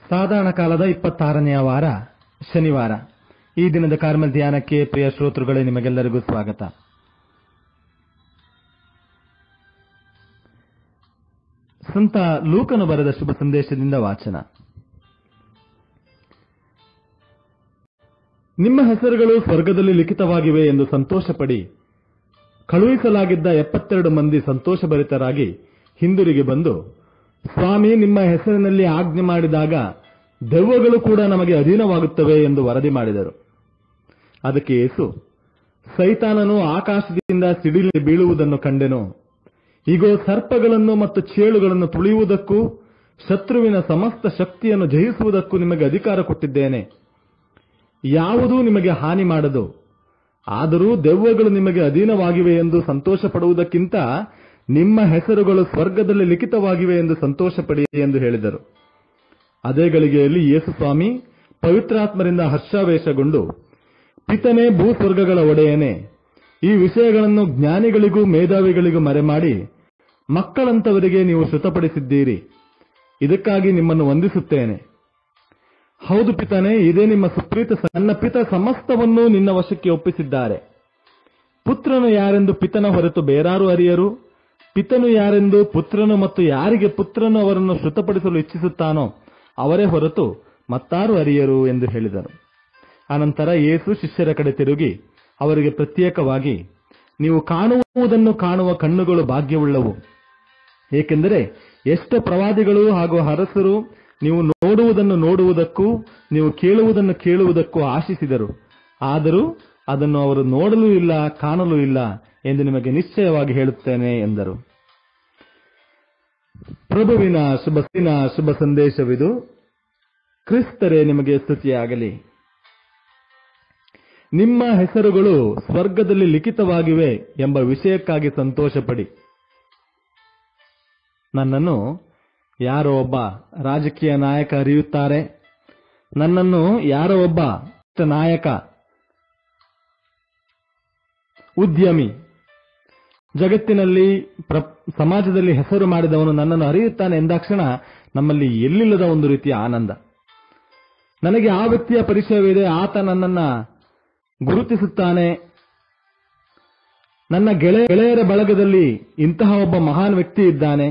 ಸಾಧಾರಣ ಕಾಲದ ಇಪ್ಪತ್ತಾರನೆಯ ವಾರ ಶನಿವಾರ ಈ ದಿನದ ಕಾರ್ಮೆಲ್ ಧ್ಯಾನಕ್ಕೆ ಪ್ರಿಯ ಶ್ರೋತೃಗಳೇ ನಿಮಗೆಲ್ಲರಿಗೂ ಸ್ವಾಗತ ಸಂತ ಲೂಕನು ಬರೆದ ಶುಭ ಸಂದೇಶದಿಂದ ವಾಚನ ನಿಮ್ಮ ಹೆಸರುಗಳು ಸ್ವರ್ಗದಲ್ಲಿ ಲಿಖಿತವಾಗಿವೆ ಎಂದು ಸಂತೋಷಪಡಿ ಕಳುಹಿಸಲಾಗಿದ್ದ ಎಪ್ಪತ್ತೆರಡು ಮಂದಿ ಸಂತೋಷಭರಿತರಾಗಿ ಹಿಂದಿರುಗಿ ಬಂದು ಸ್ವಾಮಿ ನಿಮ್ಮ ಹೆಸರಿನಲ್ಲಿ ಆಜ್ಞೆ ಮಾಡಿದಾಗ ದೆವ್ವಗಳು ಕೂಡ ನಮಗೆ ಅಧೀನವಾಗುತ್ತವೆ ಎಂದು ವರದಿ ಮಾಡಿದರು ಅದಕ್ಕೆ ಯೇಸು ಸೈತಾನನು ಆಕಾಶದಿಂದ ಸಿಡಿಲಿ ಬೀಳುವುದನ್ನು ಕಂಡೆನು ಈಗೋ ಸರ್ಪಗಳನ್ನು ಮತ್ತು ಚೇಳುಗಳನ್ನು ತುಳಿಯುವುದಕ್ಕೂ ಶತ್ರುವಿನ ಸಮಸ್ತ ಶಕ್ತಿಯನ್ನು ಜಯಿಸುವುದಕ್ಕೂ ನಿಮಗೆ ಅಧಿಕಾರ ಕೊಟ್ಟಿದ್ದೇನೆ ಯಾವುದೂ ನಿಮಗೆ ಹಾನಿ ಮಾಡದು ಆದರೂ ದೆವ್ವಗಳು ನಿಮಗೆ ಅಧೀನವಾಗಿವೆ ಎಂದು ಸಂತೋಷ ಪಡುವುದಕ್ಕಿಂತ ನಿಮ್ಮ ಹೆಸರುಗಳು ಸ್ವರ್ಗದಲ್ಲಿ ಲಿಖಿತವಾಗಿವೆ ಎಂದು ಸಂತೋಷಪಡಿ ಎಂದು ಹೇಳಿದರು ಅದೇ ಗಳಿಗೆಯಲ್ಲಿ ಯೇಸು ಸ್ವಾಮಿ ಪವಿತ್ರಾತ್ಮರಿಂದ ಹರ್ಷಾವೇಶಗೊಂಡು ಪಿತನೇ ಭೂಸ್ವರ್ಗಗಳ ಒಡೆಯನೇ ಈ ವಿಷಯಗಳನ್ನು ಜ್ಞಾನಿಗಳಿಗೂ ಮೇಧಾವಿಗಳಿಗೂ ಮರೆಮಾಡಿ ಮಕ್ಕಳಂತವರಿಗೆ ನೀವು ಶ್ರುತಪಡಿಸಿದ್ದೀರಿ ಇದಕ್ಕಾಗಿ ನಿಮ್ಮನ್ನು ವಂದಿಸುತ್ತೇನೆ ಹೌದು ಪಿತನೇ ಇದೇ ನಿಮ್ಮ ಸುಪ್ರೀತ ನನ್ನ ಪಿತ ಸಮಸ್ತವನ್ನೂ ನಿನ್ನ ವಶಕ್ಕೆ ಒಪ್ಪಿಸಿದ್ದಾರೆ ಪುತ್ರನು ಯಾರೆಂದು ಪಿತನ ಹೊರತು ಬೇರಾರು ಅರಿಯರು ಪಿತನು ಯಾರೆಂದು ಪುತ್ರನು ಮತ್ತು ಯಾರಿಗೆ ಪುತ್ರನು ಅವರನ್ನು ಶ್ರುತಪಡಿಸಲು ಇಚ್ಛಿಸುತ್ತಾನೋ ಅವರೇ ಹೊರತು ಮತ್ತಾರು ಅರಿಯರು ಎಂದು ಹೇಳಿದರು ಅನಂತರ ಯೇಸು ಶಿಷ್ಯರ ಕಡೆ ತಿರುಗಿ ಅವರಿಗೆ ಪ್ರತ್ಯೇಕವಾಗಿ ನೀವು ಕಾಣುವುದನ್ನು ಕಾಣುವ ಕಣ್ಣುಗಳು ಭಾಗ್ಯವುಳ್ಳವು ಏಕೆಂದರೆ ಎಷ್ಟು ಪ್ರವಾದಿಗಳು ಹಾಗೂ ಹರಸರು ನೀವು ನೋಡುವುದನ್ನು ನೋಡುವುದಕ್ಕೂ ನೀವು ಕೇಳುವುದನ್ನು ಕೇಳುವುದಕ್ಕೂ ಆಶಿಸಿದರು ಆದರೂ ಅದನ್ನು ಅವರು ನೋಡಲೂ ಇಲ್ಲ ಕಾಣಲೂ ಇಲ್ಲ ಎಂದು ನಿಮಗೆ ನಿಶ್ಚಯವಾಗಿ ಹೇಳುತ್ತೇನೆ ಎಂದರು ಪ್ರಭುವಿನ ಶುಭ ಶುಭ ಸಂದೇಶವಿದು ಕ್ರಿಸ್ತರೇ ನಿಮಗೆ ಸ್ತುತಿಯಾಗಲಿ ನಿಮ್ಮ ಹೆಸರುಗಳು ಸ್ವರ್ಗದಲ್ಲಿ ಲಿಖಿತವಾಗಿವೆ ಎಂಬ ವಿಷಯಕ್ಕಾಗಿ ಸಂತೋಷಪಡಿ ನನ್ನನ್ನು ಯಾರೋ ಒಬ್ಬ ರಾಜಕೀಯ ನಾಯಕ ಅರಿಯುತ್ತಾರೆ ನನ್ನನ್ನು ಯಾರೋ ಒಬ್ಬ ನಾಯಕ ಉದ್ಯಮಿ ಜಗತ್ತಿನಲ್ಲಿ ಸಮಾಜದಲ್ಲಿ ಹೆಸರು ಮಾಡಿದವನು ನನ್ನನ್ನು ಅರಿಯುತ್ತಾನೆ ಎಂದಾಕ್ಷಣ ನಮ್ಮಲ್ಲಿ ಎಲ್ಲಿಲ್ಲದ ಒಂದು ರೀತಿಯ ಆನಂದ ನನಗೆ ಆ ವ್ಯಕ್ತಿಯ ಪರಿಚಯವಿದೆ ಆತ ನನ್ನನ್ನ ಗುರುತಿಸುತ್ತಾನೆ ನನ್ನ ಗೆಳೆಯ ಗೆಳೆಯರ ಬಳಗದಲ್ಲಿ ಇಂತಹ ಒಬ್ಬ ಮಹಾನ್ ವ್ಯಕ್ತಿ ಇದ್ದಾನೆ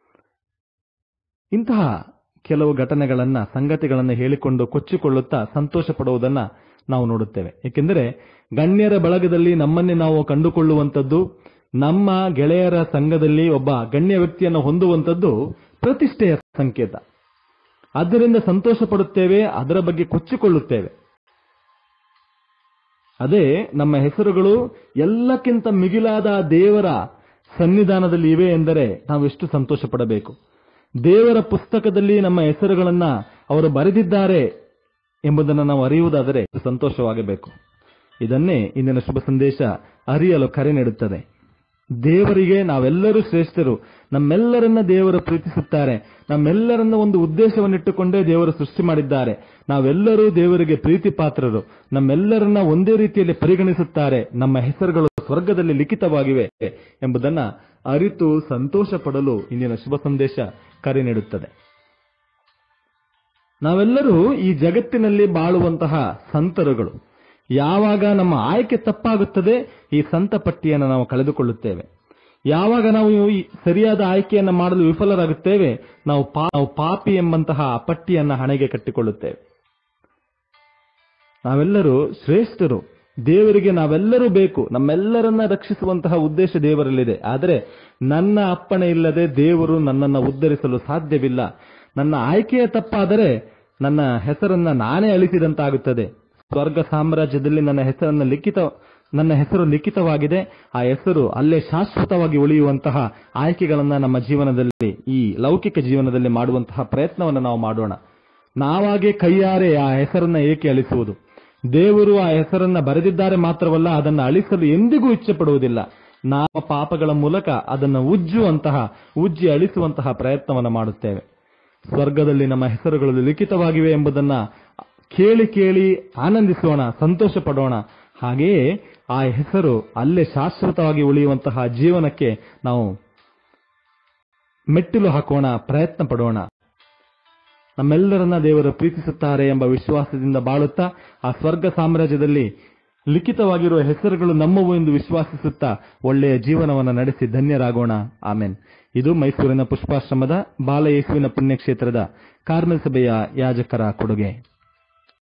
ಇಂತಹ ಕೆಲವು ಘಟನೆಗಳನ್ನ ಸಂಗತಿಗಳನ್ನು ಹೇಳಿಕೊಂಡು ಕೊಚ್ಚಿಕೊಳ್ಳುತ್ತಾ ಸಂತೋಷ ಪಡುವುದನ್ನ ನಾವು ನೋಡುತ್ತೇವೆ ಏಕೆಂದರೆ ಗಣ್ಯರ ಬಳಗದಲ್ಲಿ ನಮ್ಮನ್ನೇ ನಾವು ಕಂಡುಕೊಳ್ಳುವಂಥದ್ದು ನಮ್ಮ ಗೆಳೆಯರ ಸಂಘದಲ್ಲಿ ಒಬ್ಬ ಗಣ್ಯ ವ್ಯಕ್ತಿಯನ್ನು ಹೊಂದುವಂಥದ್ದು ಪ್ರತಿಷ್ಠೆಯ ಸಂಕೇತ ಆದ್ದರಿಂದ ಸಂತೋಷ ಪಡುತ್ತೇವೆ ಅದರ ಬಗ್ಗೆ ಕೊಚ್ಚಿಕೊಳ್ಳುತ್ತೇವೆ ಅದೇ ನಮ್ಮ ಹೆಸರುಗಳು ಎಲ್ಲಕ್ಕಿಂತ ಮಿಗಿಲಾದ ದೇವರ ಸನ್ನಿಧಾನದಲ್ಲಿ ಇವೆ ಎಂದರೆ ನಾವು ಎಷ್ಟು ಸಂತೋಷ ಪಡಬೇಕು ದೇವರ ಪುಸ್ತಕದಲ್ಲಿ ನಮ್ಮ ಹೆಸರುಗಳನ್ನ ಅವರು ಬರೆದಿದ್ದಾರೆ ಎಂಬುದನ್ನು ನಾವು ಅರಿಯುವುದಾದರೆ ಸಂತೋಷವಾಗಬೇಕು ಇದನ್ನೇ ಇಂದಿನ ಶುಭ ಸಂದೇಶ ಅರಿಯಲು ಕರೆ ನೀಡುತ್ತದೆ ದೇವರಿಗೆ ನಾವೆಲ್ಲರೂ ಶ್ರೇಷ್ಠರು ನಮ್ಮೆಲ್ಲರನ್ನ ದೇವರು ಪ್ರೀತಿಸುತ್ತಾರೆ ನಮ್ಮೆಲ್ಲರನ್ನ ಒಂದು ಉದ್ದೇಶವನ್ನಿಟ್ಟುಕೊಂಡೇ ದೇವರು ಸೃಷ್ಟಿ ಮಾಡಿದ್ದಾರೆ ನಾವೆಲ್ಲರೂ ದೇವರಿಗೆ ಪ್ರೀತಿ ಪಾತ್ರರು ನಮ್ಮೆಲ್ಲರನ್ನ ಒಂದೇ ರೀತಿಯಲ್ಲಿ ಪರಿಗಣಿಸುತ್ತಾರೆ ನಮ್ಮ ಹೆಸರುಗಳು ಸ್ವರ್ಗದಲ್ಲಿ ಲಿಖಿತವಾಗಿವೆ ಎಂಬುದನ್ನ ಅರಿತು ಸಂತೋಷ ಪಡಲು ಇಂದಿನ ಶುಭ ಸಂದೇಶ ಕರೆ ನೀಡುತ್ತದೆ ನಾವೆಲ್ಲರೂ ಈ ಜಗತ್ತಿನಲ್ಲಿ ಬಾಳುವಂತಹ ಸಂತರುಗಳು ಯಾವಾಗ ನಮ್ಮ ಆಯ್ಕೆ ತಪ್ಪಾಗುತ್ತದೆ ಈ ಸಂತ ಪಟ್ಟಿಯನ್ನು ನಾವು ಕಳೆದುಕೊಳ್ಳುತ್ತೇವೆ ಯಾವಾಗ ನಾವು ಈ ಸರಿಯಾದ ಆಯ್ಕೆಯನ್ನು ಮಾಡಲು ವಿಫಲರಾಗುತ್ತೇವೆ ನಾವು ನಾವು ಪಾಪಿ ಎಂಬಂತಹ ಪಟ್ಟಿಯನ್ನ ಹಣೆಗೆ ಕಟ್ಟಿಕೊಳ್ಳುತ್ತೇವೆ ನಾವೆಲ್ಲರೂ ಶ್ರೇಷ್ಠರು ದೇವರಿಗೆ ನಾವೆಲ್ಲರೂ ಬೇಕು ನಮ್ಮೆಲ್ಲರನ್ನ ರಕ್ಷಿಸುವಂತಹ ಉದ್ದೇಶ ದೇವರಲ್ಲಿದೆ ಆದರೆ ನನ್ನ ಅಪ್ಪಣೆ ಇಲ್ಲದೆ ದೇವರು ನನ್ನನ್ನು ಉದ್ಧರಿಸಲು ಸಾಧ್ಯವಿಲ್ಲ ನನ್ನ ಆಯ್ಕೆಯ ತಪ್ಪಾದರೆ ನನ್ನ ಹೆಸರನ್ನ ನಾನೇ ಅಳಿಸಿದಂತಾಗುತ್ತದೆ ಸ್ವರ್ಗ ಸಾಮ್ರಾಜ್ಯದಲ್ಲಿ ನನ್ನ ಹೆಸರನ್ನ ಲಿಖಿತ ನನ್ನ ಹೆಸರು ಲಿಖಿತವಾಗಿದೆ ಆ ಹೆಸರು ಅಲ್ಲೇ ಶಾಶ್ವತವಾಗಿ ಉಳಿಯುವಂತಹ ಆಯ್ಕೆಗಳನ್ನ ನಮ್ಮ ಜೀವನದಲ್ಲಿ ಈ ಲೌಕಿಕ ಜೀವನದಲ್ಲಿ ಮಾಡುವಂತಹ ಪ್ರಯತ್ನವನ್ನು ನಾವು ಮಾಡೋಣ ನಾವಾಗೆ ಕೈಯಾರೆ ಆ ಹೆಸರನ್ನ ಏಕೆ ಅಳಿಸುವುದು ದೇವರು ಆ ಹೆಸರನ್ನ ಬರೆದಿದ್ದಾರೆ ಮಾತ್ರವಲ್ಲ ಅದನ್ನು ಅಳಿಸಲು ಎಂದಿಗೂ ಇಚ್ಛೆ ಪಡುವುದಿಲ್ಲ ನಾವು ಪಾಪಗಳ ಮೂಲಕ ಅದನ್ನು ಉಜ್ಜುವಂತಹ ಉಜ್ಜಿ ಅಳಿಸುವಂತಹ ಪ್ರಯತ್ನವನ್ನು ಮಾಡುತ್ತೇವೆ ಸ್ವರ್ಗದಲ್ಲಿ ನಮ್ಮ ಹೆಸರುಗಳು ಲಿಖಿತವಾಗಿವೆ ಎಂಬುದನ್ನ ಕೇಳಿ ಕೇಳಿ ಆನಂದಿಸೋಣ ಸಂತೋಷ ಪಡೋಣ ಹಾಗೆಯೇ ಆ ಹೆಸರು ಅಲ್ಲೇ ಶಾಶ್ವತವಾಗಿ ಉಳಿಯುವಂತಹ ಜೀವನಕ್ಕೆ ನಾವು ಮೆಟ್ಟಿಲು ಹಾಕೋಣ ಪ್ರಯತ್ನ ಪಡೋಣ ನಮ್ಮೆಲ್ಲರನ್ನ ದೇವರು ಪ್ರೀತಿಸುತ್ತಾರೆ ಎಂಬ ವಿಶ್ವಾಸದಿಂದ ಬಾಳುತ್ತಾ ಆ ಸ್ವರ್ಗ ಸಾಮ್ರಾಜ್ಯದಲ್ಲಿ ಲಿಖಿತವಾಗಿರುವ ಹೆಸರುಗಳು ನಮ್ಮವು ಎಂದು ವಿಶ್ವಾಸಿಸುತ್ತಾ ಒಳ್ಳೆಯ ಜೀವನವನ್ನು ನಡೆಸಿ ಧನ್ಯರಾಗೋಣ ಆಮೇನ್ ಇದು ಮೈಸೂರಿನ ಪುಷ್ಪಾಶ್ರಮದ ಬಾಲಯೇಸುವಿನ ಪುಣ್ಯಕ್ಷೇತ್ರದ ಕಾರ್ಮೆಲ್ ಸಭೆಯ ಯಾಜಕರ ಕೊಡುಗೆ